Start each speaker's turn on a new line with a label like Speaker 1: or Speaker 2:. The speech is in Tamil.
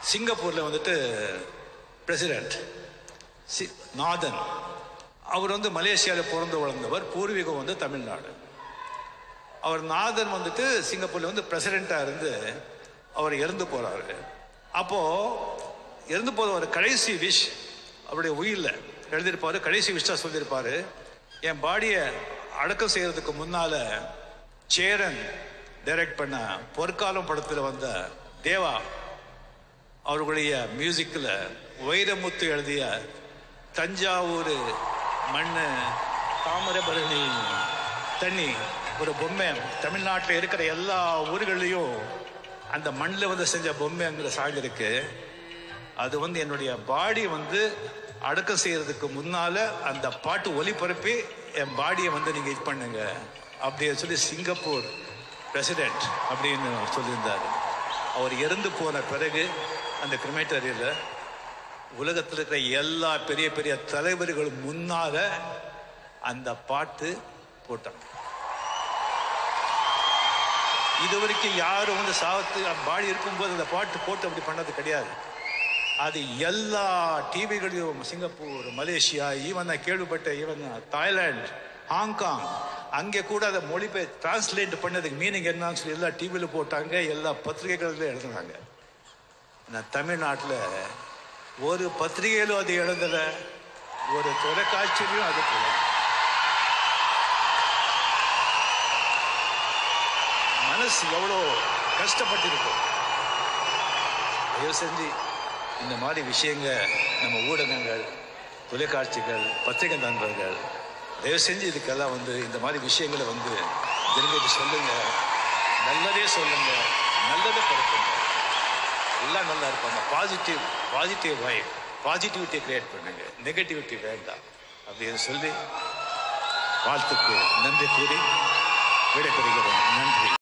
Speaker 1: சிங்கப்பூரில் வந்துட்டு பிரசிடென்ட் சி நாதன் அவர் வந்து மலேசியாவில் பிறந்து வளர்ந்தவர் பூர்வீகம் வந்து தமிழ்நாடு அவர் நாதன் வந்துட்டு சிங்கப்பூர்ல வந்து பிரசிடெண்ட்டாக இருந்து அவர் இறந்து போறாரு அப்போ இறந்து போத ஒரு கடைசி விஷ் அவருடைய உயிரில் எழுதியிருப்பாரு கடைசி விஷா சொல்லியிருப்பாரு என் பாடியை அடக்கம் செய்யறதுக்கு முன்னால சேரன் டைரக்ட் பண்ண பொற்காலம் படத்தில் வந்த தேவா அவர்களுடைய மியூசிக்கில் வைரமுத்து எழுதிய தஞ்சாவூர் மண்ணு தாமிரபரணி தண்ணி ஒரு பொம்மை தமிழ்நாட்டில் இருக்கிற எல்லா ஊர்கள்லையும் அந்த மண்ணில் வந்து செஞ்ச பொம்மைங்கிற சாங் இருக்கு அது வந்து என்னுடைய பாடி வந்து அடக்கம் செய்யறதுக்கு முன்னால அந்த பாட்டு ஒலிபரப்பி என் பாடியை வந்து நீங்க இது பண்ணுங்க அப்படின்னு சொல்லி சிங்கப்பூர் பிரசிடென்ட் அப்படின்னு சொல்லியிருந்தாரு அவர் இறந்து போன பிறகு அந்த கிரிமேட்டரியில் உலகத்தில் இருக்கிற எல்லா பெரிய பெரிய தலைவர்கள் முன்னால அந்த பாட்டு போட்டாங்க இது வரைக்கும் யாரும் வந்து சாவத்து பாடி இருக்கும்போது அந்த பாட்டு போட்டு அப்படி பண்ணது கிடையாது அது எல்லா டிவிகளையும் சிங்கப்பூர் மலேசியா ஈவன் நான் கேள்விப்பட்ட ஈவன் தாய்லாந்து ஹாங்காங் அங்கே கூட அதை மொழிபெய் டிரான்ஸ்லேட் பண்ணதுக்கு மீனிங் என்னன்னு சொல்லி எல்லா டிவியில் போட்டாங்க எல்லா பத்திரிகைகளிலும் எழுதுனாங்க நான் தமிழ்நாட்டில் ஒரு பத்திரிகையிலும் அது எழுதல ஒரு தொலைக்காட்சியிலையும் அது போல மனசு எவ்வளோ கஷ்டப்பட்டிருக்கும் தயவு செஞ்சு இந்த மாதிரி விஷயங்க நம்ம ஊடகங்கள் தொலைக்காட்சிகள் பத்திரிகை நண்பர்கள் தயவு செஞ்சு இதுக்கெல்லாம் வந்து இந்த மாதிரி விஷயங்களை வந்து ஜனங்களுக்கு சொல்லுங்க நல்லதே சொல்லுங்க நல்லதை படுத்துங்க எல்லாம் நல்லா இருப்பாங்க பாசிட்டிவ் பாசிட்டிவ் வை பாசிட்டிவிட்டி கிரியேட் பண்ணுங்க நெகட்டிவிட்டி வேண்டாம் அப்படின்னு சொல்லி வாழ்த்துக்கு நன்றி கூறி விடைபெறுகிறேன் நன்றி